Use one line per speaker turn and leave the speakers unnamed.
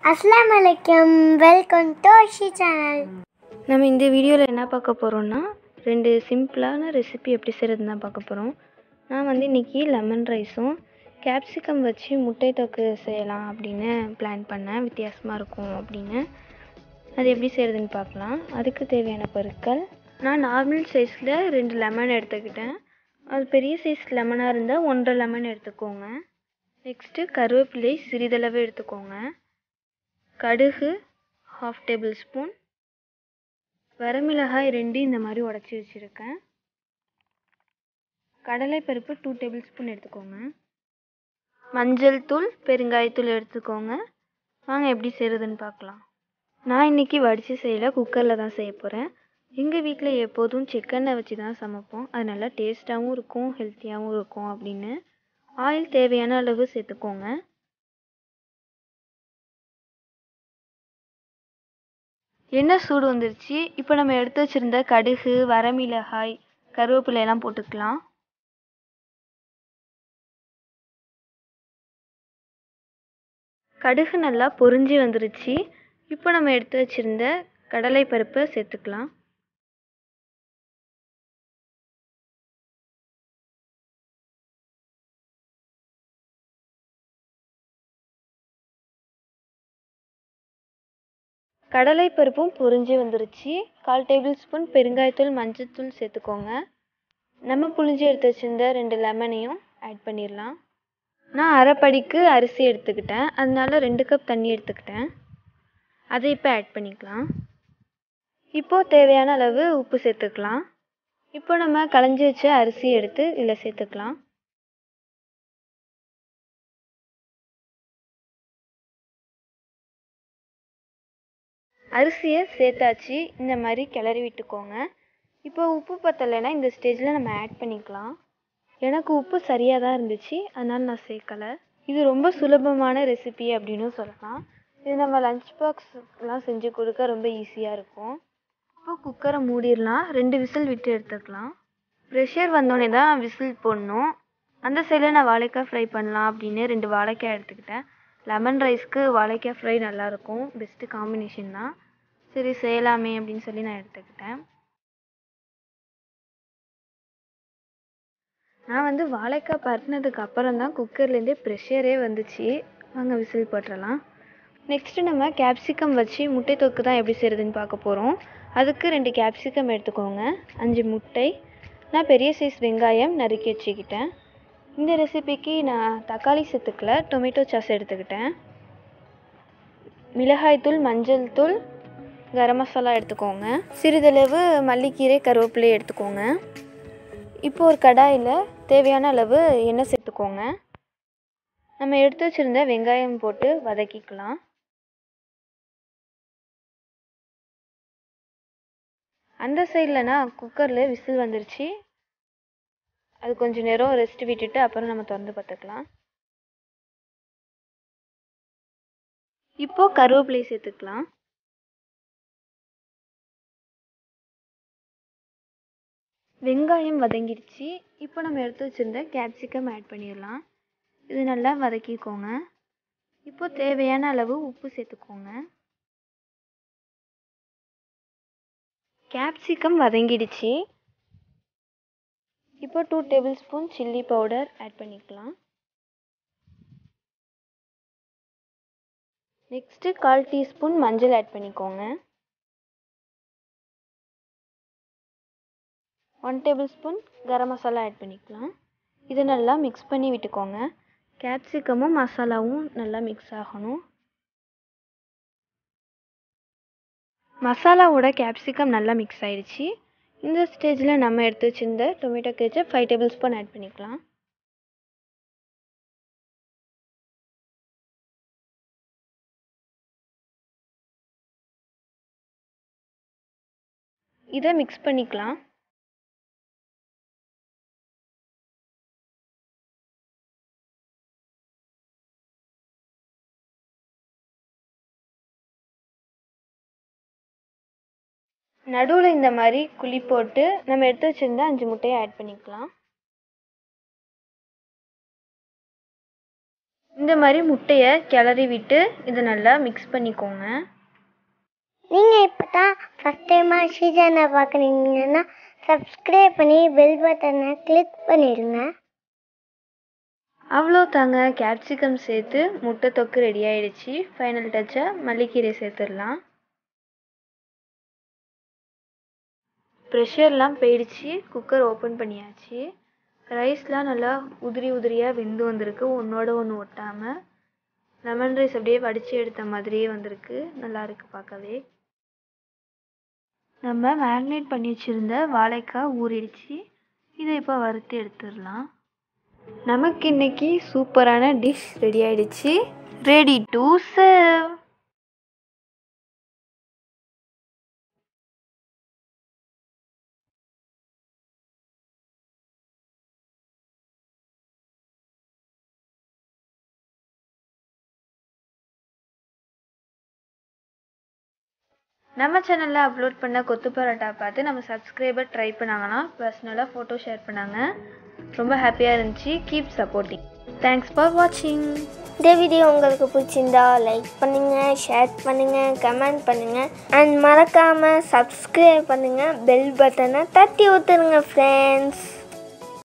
அஸ்லாம் வலைக்கம் welcome to Ashi channel
நம்ம இந்த வீடியோவில் என்ன பார்க்க போகிறோம்னா ரெண்டு சிம்பிளான ரெசிபி எப்படி செய்கிறதுன்னு தான் பார்க்க போகிறோம் நான் வந்து இன்றைக்கி லெமன் ரைஸும் கேப்சிகம் வச்சு முட்டை தொக்கு செய்யலாம் அப்படின்னு பிளான் பண்ணேன் வித்தியாசமாக இருக்கும் அப்படின்னு அது எப்படி செய்கிறதுன்னு பார்க்கலாம் அதுக்கு தேவையான பொருட்கள் நான் நார்மல் சைஸில் ரெண்டு லெமன் எடுத்துக்கிட்டேன் அது பெரிய சைஸ் லெமனாக இருந்தால் ஒன்றரை லெமன் எடுத்துக்கோங்க நெக்ஸ்ட்டு கருவேப்பிலை சிறிதளவு எடுத்துக்கோங்க கடுகு ஹாஃப் டேபிள் ஸ்பூன் வரமிளகாய் ரெண்டு இந்த மாதிரி உடச்சி வச்சுருக்கேன் கடலைப்பருப்பு டூ டேபிள் ஸ்பூன் எடுத்துக்கோங்க மஞ்சள் தூள் பெருங்காயத்தூள் எடுத்துக்கோங்க வாங்க எப்படி செய்கிறதுன்னு பார்க்கலாம் நான் இன்றைக்கி வடித்து செய்யலை குக்கரில் தான் செய்ய போகிறேன் எங்கள் வீட்டில் எப்போதும் சிக்கனை வச்சு தான் சமைப்போம் அது நல்லா டேஸ்ட்டாகவும் இருக்கும் ஹெல்த்தியாகவும் இருக்கும் அப்படின்னு ஆயில் தேவையான அளவு சேர்த்துக்கோங்க எண்ணெய் சூடு வந்துருச்சு இப்போ நம்ம எடுத்து வச்சுருந்த கடுகு வரமிளகாய் கருவேப்பிலை எல்லாம் போட்டுக்கலாம் கடுகு நல்லா பொரிஞ்சு வந்துருச்சு இப்போ நம்ம எடுத்து வச்சுருந்த கடலை பருப்பை சேர்த்துக்கலாம் கடலை பருப்பும் பொரிஞ்சு வந்துருச்சு கால் டேபிள் ஸ்பூன் பெருங்காயத்தூள் மஞ்சள்தூள் சேர்த்துக்கோங்க நம்ம புளிஞ்சு எடுத்து வச்சிருந்த ரெண்டு லெமனையும் ஆட் பண்ணிடலாம் நான் அரைப்படிக்கு அரிசி எடுத்துக்கிட்டேன் அதனால ரெண்டு கப் தண்ணி எடுத்துக்கிட்டேன் அதை இப்போ ஆட் பண்ணிக்கலாம் இப்போது தேவையான அளவு உப்பு சேர்த்துக்கலாம் இப்போ நம்ம களைஞ்சி வச்ச அரிசி எடுத்து இதில் சேர்த்துக்கலாம் அரிசியை சேர்த்தாச்சு இந்த மாதிரி கிளறி விட்டுக்கோங்க இப்போ உப்பு பத்தலைன்னா இந்த ஸ்டேஜில் நம்ம ஆட் பண்ணிக்கலாம் எனக்கு உப்பு சரியாக தான் இருந்துச்சு அதனால் நான் சேர்க்கலை இது ரொம்ப சுலபமான ரெசிபி அப்படின்னு சொல்லலாம் இது நம்ம லஞ்ச் பாக்ஸ்லாம் செஞ்சு கொடுக்க ரொம்ப ஈஸியாக இருக்கும் இப்போ குக்கரை மூடிடலாம் ரெண்டு விசில் விட்டு எடுத்துக்கலாம் ப்ரெஷர் வந்தோடனே தான் விசில் போடணும் அந்த சைடில் நான் வாழைக்காய் ஃப்ரை பண்ணலாம் அப்படின்னு ரெண்டு வாழைக்காய் எடுத்துக்கிட்டேன் லெமன் ரைஸ்க்கு வாழைக்காய் ஃப்ரை நல்லாயிருக்கும் பெஸ்ட்டு காம்பினேஷன் தான் சரி செய்யலாமே அப்படின்னு சொல்லி நான் எடுத்துக்கிட்டேன் நான் வந்து வாழைக்காய் பரட்டினதுக்கு அப்புறம் தான் குக்கர்லேருந்தே ப்ரெஷரே வந்துச்சு வாங்க விசில் போட்டுடலாம் நெக்ஸ்ட்டு நம்ம கேப்சிகம் வச்சு முட்டை தொக்கு தான் எப்படி செய்கிறதுன்னு பார்க்க போகிறோம் அதுக்கு ரெண்டு கேப்சிகம் எடுத்துக்கோங்க அஞ்சு முட்டை நான் பெரிய சைஸ் வெங்காயம் நறுக்கி வச்சுக்கிட்டேன் இந்த ரெசிபிக்கு நான் தக்காளி சேர்த்துக்கல டொமேட்டோ சாஸ் எடுத்துக்கிட்டேன் மிளகாய்த்தூள் மஞ்சள் தூள் கரம் மசாலா எடுத்துக்கோங்க சிறிதளவு மல்லிக்கீரை கருவேப்பிலை எடுத்துக்கோங்க இப்போ ஒரு கடாயில் தேவையான அளவு எண்ணெய் சேர்த்துக்கோங்க நம்ம எடுத்து வச்சுருந்த வெங்காயம் போட்டு வதக்கிக்கலாம் அந்த சைட்லனா குக்கரில் விசில் வந்துருச்சு அது கொஞ்சம் நேரம் ரெஸ்ட் விட்டுட்டு அப்புறம் நம்ம திறந்து பார்த்துக்கலாம் இப்போ கருவேப்பிலை சேர்த்துக்கலாம் வெங்காயம் வதங்கிடுச்சு இப்போ நம்ம எடுத்து வச்சுருந்த கேப்சிகம் ஆட் பண்ணிடலாம் இது நல்லா வதக்கிக்கோங்க இப்போ தேவையான அளவு உப்பு சேர்த்துக்கோங்க கேப்சிகம் வதங்கிடுச்சு இப்போ two tablespoon chilli powder add பண்ணிக்கலாம் நெக்ஸ்ட்டு கால் டீஸ்பூன் மஞ்சள் ஆட் பண்ணிக்கோங்க one tablespoon garam masala add பண்ணிக்கலாம் இதை நல்லா மிக்ஸ் பண்ணி விட்டுக்கோங்க கேப்சிகமும் மசாலாவும் நல்லா மிக்ஸ் ஆகணும் மசாலாவோட கேப்சிகம் நல்லா மிக்ஸ் ஆயிடுச்சு இந்த ஸ்டேஜில் நம்ம எடுத்து வச்சிருந்த tomato ketchup five tablespoon add பண்ணிக்கலாம் இதை மிக்ஸ் பண்ணிக்கலாம் நடுவில் இந்த மாதிரி குழி போட்டு நம்ம எடுத்து வச்சுருந்த அஞ்சு முட்டையை ஆட் பண்ணிக்கலாம் இந்த மாதிரி முட்டையை கிளறி விட்டு இதை நல்லா மிக்ஸ் பண்ணிக்கோங்க
நீங்கள் இப்போ தான் ஃபஸ்ட் டைமாக ஷீ சேனல் பார்க்குறீங்கன்னா சப்ஸ்கிரைப் பண்ணி பெல் பட்டனை கிளிக் பண்ணிடுங்க
அவ்வளோ தாங்க கேப்சிகம் சேர்த்து முட்டை தொக்கு ரெடி ஆயிடுச்சு ஃபைனல் டச்சாக மல்லிக்கீரை சேர்த்துடலாம் ப்ரெஷர்லாம் போயிடுச்சு குக்கர் ஓப்பன் பண்ணியாச்சு ரைஸ்லாம் நல்லா உதிரி உதிரியாக வெந்து வந்திருக்கு ஒன்றோட ஒன்று ஒட்டாமல் லெமன் ரைஸ் அப்படியே வடித்து எடுத்த மாதிரியே வந்திருக்கு நல்லா இருக்கு பார்க்கவே நம்ம மேரினேட் பண்ணி வச்சுருந்த வாழைக்காய் ஊறிடுச்சு இதை இப்போ வறுத்து எடுத்துடலாம் நமக்கு இன்னைக்கு சூப்பரான டிஷ் ரெடி ஆயிடுச்சு ரெடி டு சர்வ் நம்ம சேனலில் அப்லோட் பண்ண கொத்து பரோட்டா பார்த்து நம்ம சப்ஸ்கிரைபர் ட்ரை பண்ணாங்கன்னா பர்சனலாக ஃபோட்டோ ஷேர் பண்ணாங்க ரொம்ப ஹாப்பியாக இருந்துச்சு கீப் சப்போர்ட்டிங் தேங்க்ஸ் ஃபார் வாட்சிங்
இந்த வீடியோ உங்களுக்கு பிடிச்சிருந்தா லைக் பண்ணுங்கள் ஷேர் பண்ணுங்கள் கமெண்ட் பண்ணுங்கள் அண்ட் மறக்காமல் சப்ஸ்கிரைப் பண்ணுங்கள் பெல் பட்டனை தட்டி ஊற்றுருங்க ஃப்ரெண்ட்ஸ்